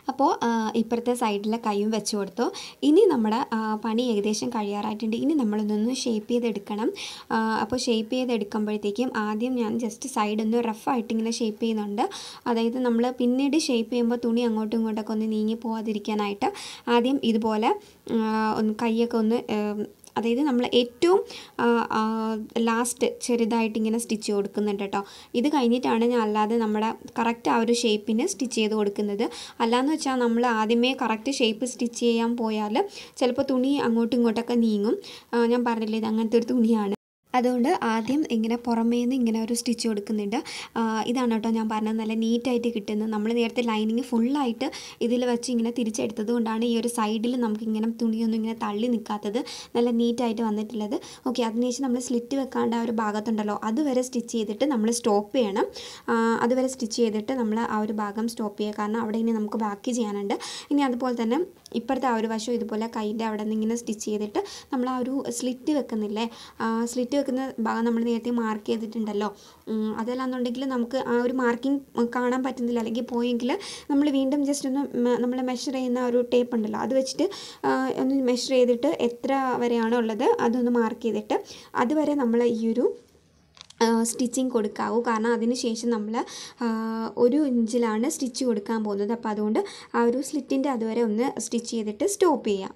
അപ്പോൾ ആ, ഇപ്പുറത്തെ സൈഡിലെ കൈയും വെച്ച് കൊടുത്തു ഇനി നമ്മുടെ ആ, പണി ഏകദേശം കഴിയാറായിട്ടുണ്ട് ഇനി നമ്മളൊന്നൊന്ന് ഷേപ്പ് ചെയ്തെടുക്കണം ആ, അപ്പോൾ ഷേപ്പ് ചെയ്തെടുക്കുമ്പോഴത്തേക്കും ആദ്യം ഞാൻ ജസ്റ്റ് സൈഡ് ഒന്ന് റഫായിട്ട് ഇങ്ങനെ ഷേപ്പ് ചെയ്യുന്നുണ്ട് അതായത് നമ്മൾ പിന്നീട് ഷേപ്പ് ചെയ്യുമ്പോൾ തുണി അങ്ങോട്ടും ഇങ്ങോട്ടൊക്കെ ഒന്ന് നീങ്ങി പോവാതിരിക്കാനായിട്ട് ആദ്യം ഇതുപോലെ ആ, ഒന്ന് കൈയൊക്കെ ഒന്ന് ഏം, അതായത് നമ്മൾ ഏറ്റവും ലാസ്റ്റ് ചെറുതായിട്ട് ഇങ്ങനെ സ്റ്റിച്ച് കൊടുക്കുന്നുണ്ട് കേട്ടോ ഇത് കഴിഞ്ഞിട്ടാണ് ഞാൻ അല്ലാതെ നമ്മുടെ കറക്റ്റ് ആ ഒരു ഷേപ്പിന് സ്റ്റിച്ച് ചെയ്ത് കൊടുക്കുന്നത് അല്ലാന്ന് വെച്ചാൽ നമ്മൾ ആദ്യമേ കറക്റ്റ് ഷേപ്പ് സ്റ്റിച്ച് ചെയ്യാൻ പോയാൽ ചിലപ്പോൾ തുണി അങ്ങോട്ടും ഇങ്ങോട്ടൊക്കെ നീങ്ങും ആ, ഞാൻ പറഞ്ഞില്ലേ ഇത് അങ്ങനത്തെ ഒരു തുണിയാണ് അതുകൊണ്ട് ആദ്യം ഇങ്ങനെ പുറമേ നിന്ന് ഇങ്ങനെ ഒരു സ്റ്റിച്ച് കൊടുക്കുന്നുണ്ട് ആ, ഇതാണ് കേട്ടോ ഞാൻ പറഞ്ഞത് നല്ല നീറ്റായിട്ട് കിട്ടുന്നത് നമ്മൾ നേരത്തെ ലൈനിങ് ഫുള്ളായിട്ട് ഇതിൽ വെച്ച് ഇങ്ങനെ തിരിച്ചെടുത്തത് കൊണ്ടാണ് ഈ ഒരു സൈഡിൽ നമുക്ക് ഇങ്ങനെ തുണിയൊന്നും ഇങ്ങനെ തള്ളി നിൽക്കാത്തത് നല്ല നീറ്റായിട്ട് വന്നിട്ടുള്ളത് ഓക്കെ അതിനുശേഷം നമ്മൾ സ്ലിറ്റ് വെക്കാണ്ട് ആ ഒരു ഭാഗത്തുണ്ടല്ലോ അതുവരെ സ്റ്റിച്ച് ചെയ്തിട്ട് നമ്മൾ സ്റ്റോപ്പ് ചെയ്യണം ആ, അതുവരെ സ്റ്റിച്ച് ചെയ്തിട്ട് നമ്മൾ ആ ഒരു ഭാഗം സ്റ്റോപ്പ് ചെയ്യുക കാരണം അവിടെ ഇനി നമുക്ക് ബാക്കി ചെയ്യാനുണ്ട് ഇനി അതുപോലെ തന്നെ ഇപ്പുറത്തെ ആ ഒരു വശം ഇതുപോലെ കൈൻ്റെ അവിടെ നിന്ന് ഇങ്ങനെ സ്റ്റിച്ച് ചെയ്തിട്ട് നമ്മൾ ആ ഒരു സ്ലിറ്റ് വെക്കുന്നില്ലേ സ്ലിറ്റ് വെക്കുന്ന ഭാഗം നമ്മൾ നേരത്തെ മാർക്ക് ചെയ്തിട്ടുണ്ടല്ലോ ഉം, അതല്ലാന്നുണ്ടെങ്കിൽ നമുക്ക് ആ ഒരു മാർക്കിംഗ് കാണാൻ പറ്റുന്നില്ല അല്ലെങ്കിൽ പോയെങ്കിൽ നമ്മൾ വീണ്ടും ജസ്റ്റ് ഒന്ന് നമ്മൾ മെഷർ ചെയ്യുന്ന ഒരു ടേപ്പ് ഉണ്ടല്ലോ അത് വെച്ചിട്ട് ആ, ഒന്ന് മെഷർ ചെയ്തിട്ട് എത്ര വരെയാണോ ഉള്ളത് അതൊന്ന് മാർക്ക് ചെയ്തിട്ട് അതുവരെ നമ്മൾ ഈ ഒരു സ്റ്റിച്ചിങ് കൊടുക്കാവൂ കാരണം അതിന് ശേഷം നമ്മൾ ഒരു ഇഞ്ചിലാണ് സ്റ്റിച്ച് കൊടുക്കാൻ പോകുന്നത് അപ്പോൾ അതുകൊണ്ട് ആ ഒരു സ്ലിറ്റിൻ്റെ അതുവരെ ഒന്ന് സ്റ്റിച്ച് ചെയ്തിട്ട് സ്റ്റോപ്പ് ചെയ്യാം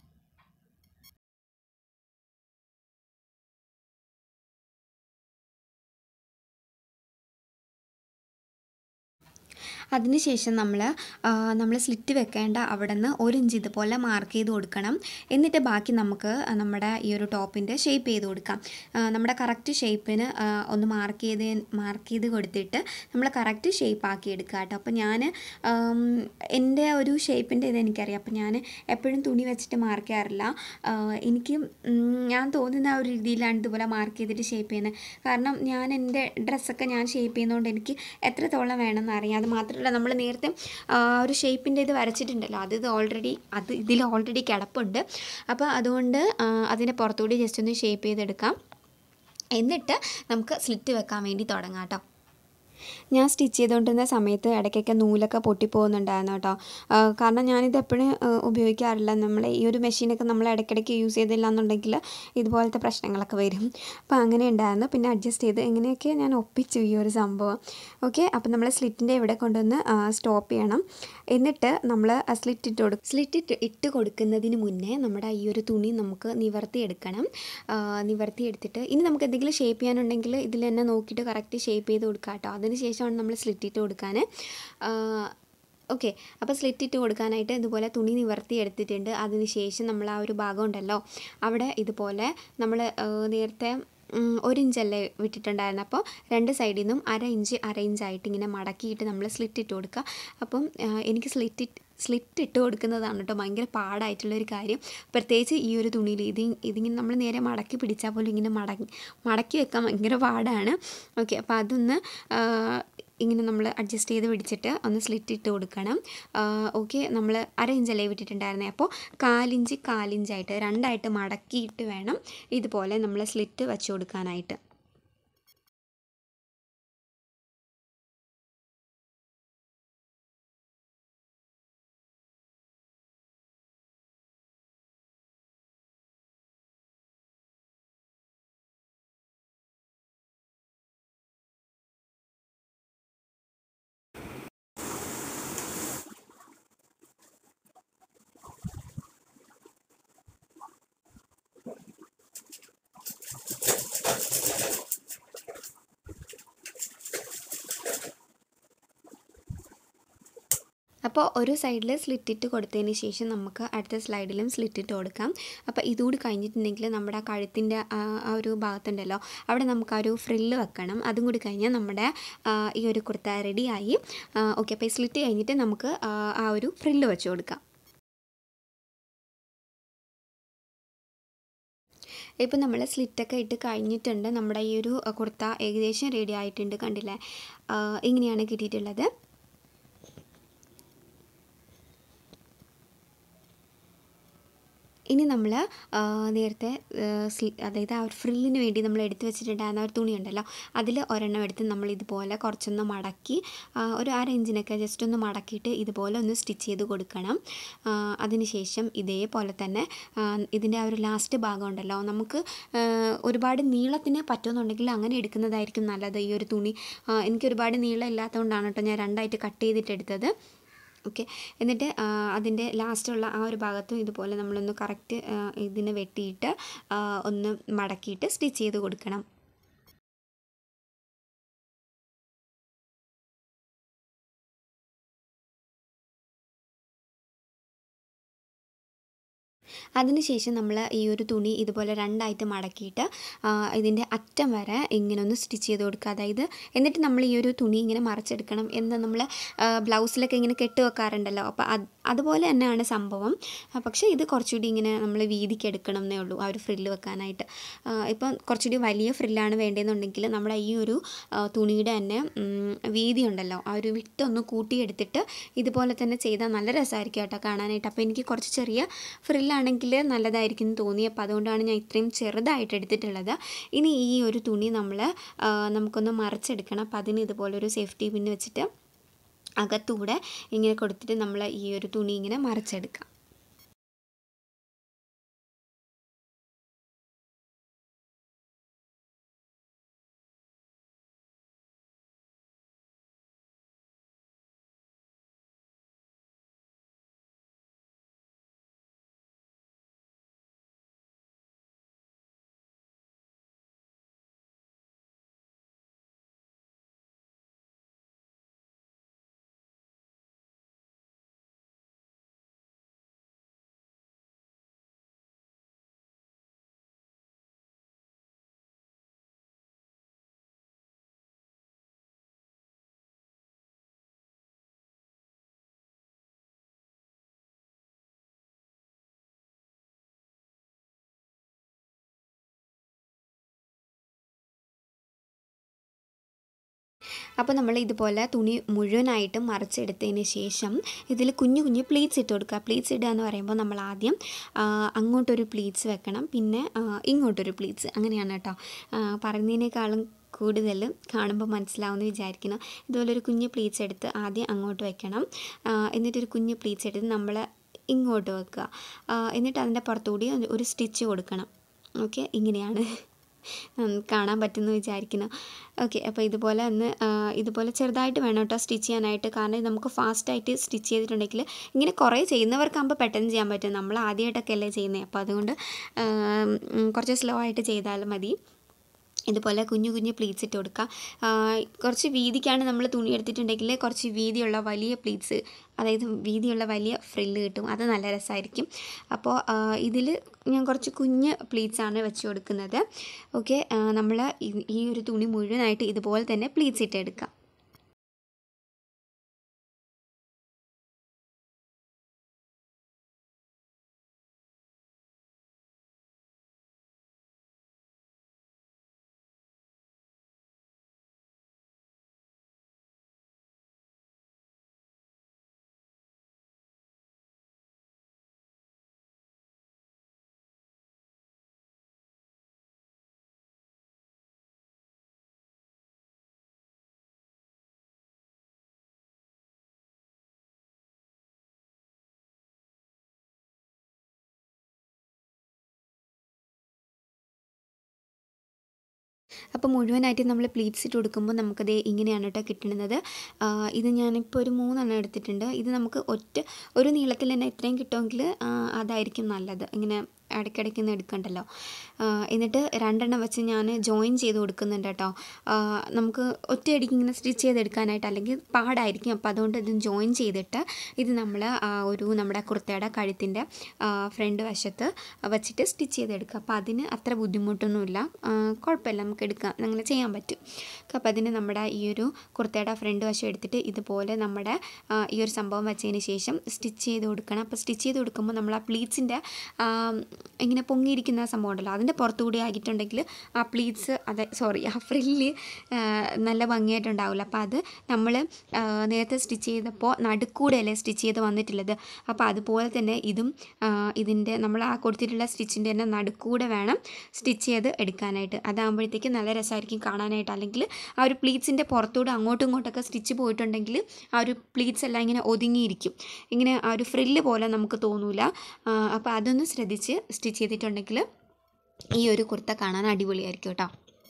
അതിനുശേഷം നമ്മൾ നമ്മൾ സ്ലിറ്റ് വെക്കേണ്ട അവിടെ നിന്ന് ഒരു ഇഞ്ച് ഇതുപോലെ മാർക്ക് ചെയ്ത് കൊടുക്കണം എന്നിട്ട് ബാക്കി നമുക്ക് നമ്മുടെ ഈ ഒരു ടോപ്പിൻ്റെ ഷേപ്പ് ചെയ്ത് കൊടുക്കാം ആ, നമ്മുടെ കറക്റ്റ് ഷേപ്പിന് ഒന്ന് മാർക്ക് ചെയ്ത് മാർക്ക് ചെയ്ത് കൊടുത്തിട്ട് നമ്മൾ കറക്റ്റ് ഷേപ്പ് ആക്കി എടുക്കുക കേട്ടോ അപ്പോൾ ഞാൻ എൻ്റെ ഒരു ഷേപ്പിൻ്റെ ഇത് എനിക്കറിയാം അപ്പോൾ ഞാൻ എപ്പോഴും തുണി വെച്ചിട്ട് മാർക്ക് ചെയ്യാറില്ല ആ, എനിക്ക് ഉം, ഞാൻ തോന്നുന്ന ആ ഒരു രീതിയിലാണ് ഇതുപോലെ മാർക്ക് ചെയ്തിട്ട് ഷേപ്പ് ചെയ്യുന്നത് കാരണം ഞാൻ എൻ്റെ ഡ്രസ്സൊക്കെ ഞാൻ ഷേപ്പ് ചെയ്യുന്നതുകൊണ്ട് എനിക്ക് എത്രത്തോളം വേണമെന്ന് അറിയാം അത് മാത്രമല്ല നമ്മൾ നേരത്തെ ആ ഒരു ഷേപ്പിൻ്റെ ഇത് വരച്ചിട്ടുണ്ടല്ലോ അത് ഇത് ഓൾറെഡി അത് ഇതിൽ ഓൾറെഡി കിടപ്പുണ്ട് അപ്പോൾ അതുകൊണ്ട് ആ, അതിൻ്റെ പുറത്തുകൂടി ജസ്റ്റ് ഒന്ന് ഷേപ്പ് ചെയ്തെടുക്കാം എന്നിട്ട് നമുക്ക് സ്ലിറ്റ് വെക്കാൻ വേണ്ടി തുടങ്ങാം കേട്ടോ ഞാൻ സ്റ്റിച്ച് ചെയ്തുകൊണ്ടിരുന്ന സമയത്ത് ഇടയ്ക്കൊക്കെ നൂലൊക്കെ പൊട്ടിപ്പോകുന്നുണ്ടായിരുന്നു കേട്ടോ ആ, കാരണം ഞാനിത് എപ്പോഴും ഉപയോഗിക്കാറില്ല നമ്മൾ ഈ ഒരു മെഷീനൊക്കെ നമ്മൾ ഇടയ്ക്കിടയ്ക്ക് യൂസ് ചെയ്തില്ല എന്നുണ്ടെങ്കിൽ ഇതുപോലത്തെ പ്രശ്നങ്ങളൊക്കെ വരും അപ്പോൾ അങ്ങനെ ഉണ്ടായിരുന്നു പിന്നെ അഡ്ജസ്റ്റ് ചെയ്ത് എങ്ങനെയൊക്കെ ഞാൻ ഒപ്പിച്ചു ഈ ഒരു സംഭവം ഓക്കെ അപ്പോൾ നമ്മൾ സ്ലിറ്റിൻ്റെ ഇവിടെ കൊണ്ടുവന്ന് സ്റ്റോപ്പ് ചെയ്യണം എന്നിട്ട് നമ്മൾ സ്ലിറ്റ് ഇട്ട് കൊടുക്കും സ്ലിറ്റ് ഇട്ട് ഇട്ട് കൊടുക്കുന്നതിന് മുന്നേ നമ്മുടെ ഈ ഒരു തുണി നമുക്ക് നിവർത്തി എടുക്കണം ആ, നിവർത്തി എടുത്തിട്ട് ഇനി നമുക്ക് എന്തെങ്കിലും ഷേപ്പ് ചെയ്യാനുണ്ടെങ്കിൽ ഇതിൽ തന്നെ നോക്കിയിട്ട് കറക്റ്റ് ഷേപ്പ് ചെയ്ത് കൊടുക്കാം കേട്ടോ അതിന് ശേഷമാണ് നമ്മൾ സ്ലിറ്റ് ഇട്ട് കൊടുക്കാൻ ഓക്കെ അപ്പോൾ സ്ലിറ്റ് ഇട്ട് കൊടുക്കാനായിട്ട് ഇതുപോലെ തുണി നിവർത്തി എടുത്തിട്ടുണ്ട് അതിന് ശേഷം നമ്മൾ ആ ഒരു ഭാഗം ഉണ്ടല്ലോ അവിടെ ഇതുപോലെ നമ്മൾ നേരത്തെ ഉം, ഒരു ഇഞ്ചല്ലേ വിട്ടിട്ടുണ്ടായിരുന്നു അപ്പോൾ രണ്ട് സൈഡിൽ നിന്നും അര ഇഞ്ച് അര ഇഞ്ചായിട്ട് ഇങ്ങനെ മടക്കിയിട്ട് നമ്മൾ സ്ലിറ്റ് ഇട്ട് കൊടുക്കുക അപ്പം ആ, എനിക്ക് സ്ലിറ്റ് ഇട്ട് സ്ലിറ്റ് ഇട്ട് കൊടുക്കുന്നതാണ് കേട്ടോ ഭയങ്കര പാടായിട്ടുള്ളൊരു കാര്യം പ്രത്യേകിച്ച് ഈ ഒരു തുണിയിൽ ഇത് ഇതിങ്ങനെ നമ്മൾ നേരെ മടക്കി പിടിച്ചാൽ പോലും ഇങ്ങനെ മടക്കി മടക്കി വെക്കാൻ ഭയങ്കര പാടാണ് ഓക്കെ അപ്പോൾ അതൊന്ന് ആ, ഇങ്ങനെ നമ്മൾ അഡ്ജസ്റ്റ് ചെയ്ത് പിടിച്ചിട്ട് ഒന്ന് സ്ലിറ്റ് ഇട്ട് കൊടുക്കണം ഓക്കെ നമ്മൾ അര ഇഞ്ചല്ലേ വിട്ടിട്ടുണ്ടായിരുന്നേ അപ്പോൾ കാലിഞ്ച് കാലിഞ്ചായിട്ട് രണ്ടായിട്ട് മടക്കിയിട്ട് വേണം ഇതുപോലെ നമ്മൾ സ്ലിറ്റ് വെച്ച് കൊടുക്കാനായിട്ട് അപ്പോൾ ഒരു സൈഡിൽ സ്ലിറ്റ് ഇട്ട് കൊടുത്തതിന് ശേഷം നമുക്ക് അടുത്ത സ്ലൈഡിലും സ്ലിറ്റ് ഇട്ട് കൊടുക്കാം അപ്പോൾ ഇതുകൂടി കഴിഞ്ഞിട്ടുണ്ടെങ്കിൽ നമ്മുടെ ആ കഴുത്തിൻ്റെ ആ ആ ഒരു ഭാഗത്തുണ്ടല്ലോ അവിടെ നമുക്ക് ആ ഒരു ഫ്രില്ല് വെക്കണം അതും കൂടി കഴിഞ്ഞാൽ നമ്മുടെ ആ, ഈ ഒരു കുർത്ത റെഡിയായി ഓക്കെ അപ്പോൾ ഈ സ്ലിറ്റ് കഴിഞ്ഞിട്ട് നമുക്ക് ആ, ആ ഒരു ഫ്രില്ല് വെച്ച് കൊടുക്കാം ഇപ്പം നമ്മൾ സ്ലിറ്റൊക്കെ ഇട്ട് കഴിഞ്ഞിട്ടുണ്ട് നമ്മുടെ ഈ ഒരു അഹ്, കുർത്ത ഏകദേശം റെഡി ആയിട്ടുണ്ട് കണ്ടില്ലേ ആ, ഇങ്ങനെയാണ് കിട്ടിയിട്ടുള്ളത് ഇനി നമ്മൾ നേരത്തെ സ്ലി അതായത് ആ ഒരു ഫ്രില്ലിന് വേണ്ടി നമ്മൾ എടുത്ത് വെച്ചിട്ടുണ്ടായിരുന്ന ആ ഒരു തുണി ഉണ്ടല്ലോ അതിൽ ഒരെണ്ണം എടുത്ത് നമ്മൾ ഇതുപോലെ കുറച്ചൊന്ന് മടക്കി ആ, ഒരു അര ഇഞ്ചിനൊക്കെ ജസ്റ്റ് ഒന്ന് മടക്കിയിട്ട് ഇതുപോലെ ഒന്ന് സ്റ്റിച്ച് ചെയ്ത് കൊടുക്കണം ആ, അതിനുശേഷം ഇതേപോലെ തന്നെ ആ, ഇതിൻ്റെ ആ ഒരു ലാസ്റ്റ് ഭാഗം ഉണ്ടല്ലോ നമുക്ക് ആ, ഒരുപാട് നീളത്തിന് പറ്റുമെന്നുണ്ടെങ്കിൽ അങ്ങനെ എടുക്കുന്നതായിരിക്കും നല്ലത് ഈ ഒരു തുണി ആ, എനിക്ക് ഒരുപാട് നീളം ഇല്ലാത്തതുകൊണ്ടാണ് കേട്ടോ ഞാൻ രണ്ടായിട്ട് കട്ട് ചെയ്തിട്ട് എടുത്തത് ഓക്കെ എന്നിട്ട് ആ, അതിൻ്റെ ലാസ്റ്റുള്ള ആ ഒരു ഭാഗത്തും ഇതുപോലെ നമ്മളൊന്ന് കറക്റ്റ് ഇതിന് വെട്ടിയിട്ട് ആ, ഒന്ന് മടക്കിയിട്ട് സ്റ്റിച്ച് ചെയ്ത് കൊടുക്കണം അതിനുശേഷം നമ്മൾ ഈ ഒരു തുണി ഇതുപോലെ രണ്ടായിട്ട് മടക്കിയിട്ട് ആ, ഇതിൻ്റെ അറ്റം വരെ ഇങ്ങനെ ഒന്ന് സ്റ്റിച്ച് ചെയ്ത് കൊടുക്കുക അതായത് എന്നിട്ട് നമ്മൾ ഈ ഒരു തുണി ഇങ്ങനെ മറച്ചെടുക്കണം എന്ന് നമ്മൾ ബ്ലൗസിലൊക്കെ ഇങ്ങനെ കെട്ട് വെക്കാറുണ്ടല്ലോ അപ്പോൾ അത് അതുപോലെ തന്നെയാണ് സംഭവം ആ, പക്ഷേ ഇത് കുറച്ചുകൂടി ഇങ്ങനെ നമ്മൾ വീതിക്ക് എടുക്കണം എന്നേ ഉള്ളൂ ആ ഒരു ഫ്രില്ല് വെക്കാനായിട്ട് ആ, ഇപ്പം കുറച്ചുകൂടി വലിയ ഫ്രില്ലാണ് വേണ്ടതെന്നുണ്ടെങ്കിൽ നമ്മുടെ ഈ ഒരു ആ, തുണിയുടെ തന്നെ ഉം, വീതി ഉണ്ടല്ലോ ആ ഒരു വിട്ടൊന്ന് കൂട്ടിയെടുത്തിട്ട് ഇതുപോലെ തന്നെ ചെയ്താൽ നല്ല രസമായിരിക്കും കേട്ടോ കാണാനായിട്ട് അപ്പോൾ എനിക്ക് കുറച്ച് ചെറിയ ഫ്രില്ലാണെങ്കിൽ നല്ലതായിരിക്കും എന്ന് തോന്നി അപ്പോൾ അതുകൊണ്ടാണ് ഞാൻ ഇത്രയും ചെറുതായിട്ട് എടുത്തിട്ടുള്ളത് ഇനി ഈ ഒരു തുണി നമ്മൾ നമുക്കൊന്ന് മറിച്ചെടുക്കണം അപ്പോൾ അതിന് ഇതുപോലെ ഒരു സേഫ്റ്റി പിന്ന് വെച്ചിട്ട് അകത്തൂടെ ഇങ്ങനെ കൊടുത്തിട്ട് നമ്മൾ ഈ ഒരു തുണി ഇങ്ങനെ മറിച്ചെടുക്കാം അപ്പോൾ നമ്മൾ ഇതുപോലെ തുണി മുഴുവനായിട്ടും മറിച്ചെടുത്തതിന് ശേഷം ഇതിൽ കുഞ്ഞു കുഞ്ഞു പ്ലീറ്റ്സ് ഇട്ട് കൊടുക്കുക പ്ലീറ്റ്സ് ഇടുക എന്ന് പറയുമ്പോൾ നമ്മൾ ആദ്യം ആ, അങ്ങോട്ടൊരു പ്ലീറ്റ്സ് വെക്കണം പിന്നെ ആ, ഇങ്ങോട്ടൊരു പ്ലീറ്റ്സ് അങ്ങനെയാണ് കേട്ടോ ആ, പറയുന്നതിനേക്കാളും കൂടുതൽ കാണുമ്പോൾ മനസ്സിലാവുമെന്ന് വിചാരിക്കുന്നു ഇതുപോലെ ഒരു കുഞ്ഞ് പ്ലീറ്റ്സ് എടുത്ത് ആദ്യം അങ്ങോട്ട് വെക്കണം ആ, എന്നിട്ടൊരു കുഞ്ഞ് പ്ലീറ്റ്സ് എടുത്ത് നമ്മൾ ഇങ്ങോട്ട് വെക്കുക ആ, എന്നിട്ട് അതിൻ്റെ പുറത്തുകൂടി ഒരു സ്റ്റിച്ച് കൊടുക്കണം ഓക്കെ ഇങ്ങനെയാണ് ഉം, കാണാൻ പറ്റുമെന്ന് വിചാരിക്കുന്നു ഓക്കെ അപ്പോൾ ഇതുപോലെ ഒന്ന് ആ, ഇതുപോലെ ചെറുതായിട്ട് വേണം കേട്ടോ സ്റ്റിച്ച് ചെയ്യാനായിട്ട് കാരണം ഇത് നമുക്ക് ഫാസ്റ്റായിട്ട് സ്റ്റിച്ച് ചെയ്തിട്ടുണ്ടെങ്കിൽ ഇങ്ങനെ കുറേ ചെയ്യുന്നവർക്കാകുമ്പോൾ പെട്ടെന്ന് ചെയ്യാൻ പറ്റും നമ്മൾ ആദ്യമായിട്ടൊക്കെ അല്ലേ ചെയ്യുന്നത് അപ്പോൾ അതുകൊണ്ട് ആ, ഉം, കുറച്ച് സ്ലോ ആയിട്ട് ചെയ്താൽ മതി ഇതുപോലെ കുഞ്ഞു കുഞ്ഞു പ്ലീറ്റ്സ് ഇട്ട് കൊടുക്കുക ആ, കുറച്ച് വീതിക്കാണ് നമ്മൾ തുണി എടുത്തിട്ടുണ്ടെങ്കിൽ കുറച്ച് വീതിയുള്ള വലിയ പ്ലീറ്റ്സ് അതായത് വീതിയുള്ള വലിയ ഫ്രില്ല് കിട്ടും അത് നല്ല രസമായിരിക്കും അപ്പോൾ ഇതിൽ ഞാൻ കുറച്ച് കുഞ്ഞ് പ്ലീറ്റ്സ് ആണ് വെച്ച് കൊടുക്കുന്നത് ഓക്കെ നമ്മൾ ഈ ഒരു തുണി മുഴുവനായിട്ട് ഇതുപോലെ തന്നെ പ്ലീറ്റ്സ് ഇട്ട് എടുക്കാം അപ്പോൾ മുഴുവനായിട്ട് നമ്മൾ പ്ലീറ്റ്സ് ഇട്ട് കൊടുക്കുമ്പോൾ നമുക്കത് ഇങ്ങനെയാണ് കേട്ടോ കിട്ടുന്നത് ആ, ഇത് ഞാനിപ്പോൾ ഒരു മൂന്നെണ്ണം എടുത്തിട്ടുണ്ട് ഇത് നമുക്ക് ഒറ്റ ഒരു നീളത്തിൽ തന്നെ ഇത്രയും കിട്ടുമെങ്കിൽ ആ, അതായിരിക്കും നല്ലത് ഇങ്ങനെ ഇടയ്ക്കിടയ്ക്ക് ഒന്ന് എടുക്കണ്ടല്ലോ ആ, എന്നിട്ട് രണ്ടെണ്ണം വെച്ച് ഞാൻ ജോയിൻ ചെയ്ത് കൊടുക്കുന്നുണ്ട് കേട്ടോ ആ, നമുക്ക് ഒറ്റയടിക്ക് ഇങ്ങനെ സ്റ്റിച്ച് ചെയ്തെടുക്കാനായിട്ട് അല്ലെങ്കിൽ പാടായിരിക്കും അപ്പോൾ അതുകൊണ്ട് ഇത് ജോയിൻ ചെയ്തിട്ട് ഇത് നമ്മൾ ഒരു നമ്മുടെ കുർത്തയുടെ കഴുത്തിൻ്റെ ഫ്രണ്ട് വശത്ത് വെച്ചിട്ട് സ്റ്റിച്ച് ചെയ്തെടുക്കുക അപ്പോൾ അതിന് അത്ര ബുദ്ധിമുട്ടൊന്നുമില്ല ആ, കുഴപ്പമില്ല നമുക്ക് എടുക്കാം അങ്ങനെ ചെയ്യാൻ പറ്റും അപ്പോൾ അതിന് നമ്മുടെ ഈ ഒരു കുർത്തയുടെ ഫ്രണ്ട് വശം എടുത്തിട്ട് ഇതുപോലെ നമ്മുടെ ആ, ഈ ഒരു സംഭവം വെച്ചതിന് ശേഷം സ്റ്റിച്ച് ചെയ്ത് കൊടുക്കണം അപ്പോൾ സ്റ്റിച്ച് ചെയ്ത് കൊടുക്കുമ്പോൾ നമ്മൾ ആ പ്ലീറ്റ്സിൻ്റെ ഇങ്ങനെ പൊങ്ങിയിരിക്കുന്ന ആ സംഭവം ഉണ്ടല്ലോ അതിൻ്റെ പുറത്തുകൂടി ആയിട്ടുണ്ടെങ്കിൽ ആ പ്ലീറ്റ്സ് അതെ സോറി ആ ഫ്രില്ല് നല്ല ഭംഗിയായിട്ടുണ്ടാവില്ല അപ്പോൾ അത് നമ്മൾ നേരത്തെ സ്റ്റിച്ച് ചെയ്തപ്പോൾ നടുക്കൂടെ അല്ലേ സ്റ്റിച്ച് ചെയ്ത് വന്നിട്ടുള്ളത് അപ്പോൾ അതുപോലെ തന്നെ ഇതും ആ, ഇതിൻ്റെ നമ്മൾ ആ കൊടുത്തിട്ടുള്ള സ്റ്റിച്ചിൻ്റെ തന്നെ നടുക്കൂടെ വേണം സ്റ്റിച്ച് ചെയ്ത് എടുക്കാനായിട്ട് അതാകുമ്പോഴത്തേക്ക് നല്ല രസമായിരിക്കും കാണാനായിട്ട് അല്ലെങ്കിൽ ആ ഒരു പ്ലീറ്റ്സിൻ്റെ പുറത്തൂടെ അങ്ങോട്ടും ഇങ്ങോട്ടൊക്കെ സ്റ്റിച്ച് പോയിട്ടുണ്ടെങ്കിൽ ആ ഒരു പ്ലീറ്റ്സ് എല്ലാം ഇങ്ങനെ ഒതുങ്ങിയിരിക്കും ഇങ്ങനെ ആ ഒരു ഫ്രില്ല് പോലെ നമുക്ക് തോന്നൂല അപ്പോൾ അതൊന്ന് ശ്രദ്ധിച്ച് സ്റ്റിച്ച് ചെയ്തിട്ടുണ്ടെങ്കിൽ ഈ ഒരു കുർത്ത കാണാൻ അടിപൊളിയായിരിക്കും കേട്ടോ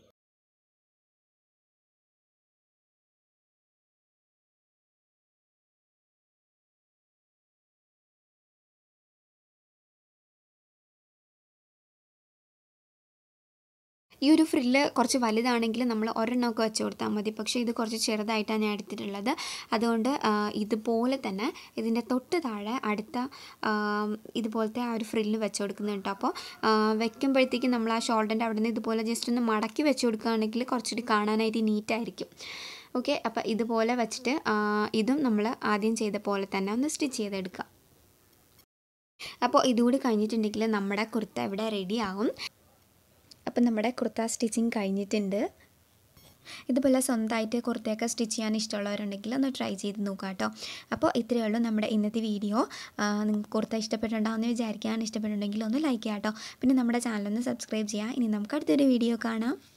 ഈ ഒരു ഫ്രില്ല് കുറച്ച് വലുതാണെങ്കിൽ നമ്മൾ ഒരെണ്ണമൊക്കെ വെച്ച് കൊടുത്താൽ മതി പക്ഷേ ഇത് കുറച്ച് ചെറുതായിട്ടാണ് ഞാൻ എടുത്തിട്ടുള്ളത് അതുകൊണ്ട് ആ, ഇതുപോലെ തന്നെ ഇതിൻ്റെ തൊട്ട് താഴെ അടുത്ത ആ, ഇതുപോലത്തെ ആ ഒരു ഫ്രില്ല് വെച്ച് കൊടുക്കുന്നുണ്ട് അപ്പോൾ വെക്കുമ്പോഴത്തേക്കും നമ്മൾ ആ ഷോൾഡറിൻ്റെ അവിടെ നിന്ന് ഇതുപോലെ ജസ്റ്റ് ഒന്ന് മടക്കി വെച്ച് കൊടുക്കുകയാണെങ്കിൽ കുറച്ചുകൂടി കാണാനായിട്ട് നീറ്റായിരിക്കും ഓക്കെ അപ്പോൾ ഇതുപോലെ വെച്ചിട്ട് ആ, ഇതും നമ്മൾ ആദ്യം ചെയ്ത പോലെ തന്നെ ഒന്ന് സ്റ്റിച്ച് ചെയ്തെടുക്കുക അപ്പോൾ ഇതുകൂടി കഴിഞ്ഞിട്ടുണ്ടെങ്കിൽ നമ്മുടെ കുർത്ത ഇവിടെ റെഡി ആകും അപ്പം നമ്മുടെ കുർത്ത സ്റ്റിച്ചിങ് കഴിഞ്ഞിട്ടുണ്ട് ഇതുപോലെ സ്വന്തമായിട്ട് കുർത്തയൊക്കെ സ്റ്റിച്ച് ചെയ്യാൻ ഇഷ്ടമുള്ളവരുണ്ടെങ്കിൽ ഒന്ന് ട്രൈ ചെയ്ത് നോക്കാം കേട്ടോ അപ്പോൾ ഇത്രയേ ഉള്ളൂ നമ്മുടെ ഇന്നത്തെ വീഡിയോ നിങ്ങൾക്ക് കുർത്ത ഇഷ്ടപ്പെട്ടിട്ടുണ്ടാവുമെന്ന് വിചാരിക്കാൻ ഇഷ്ടപ്പെട്ടിട്ടുണ്ടെങ്കിൽ ഒന്ന് ലൈക്ക് ചെയ്യാം കേട്ടോ പിന്നെ നമ്മുടെ ചാനലൊന്ന് സബ്സ്ക്രൈബ് ചെയ്യാം ഇനി നമുക്ക് അടുത്തൊരു വീഡിയോ കാണാം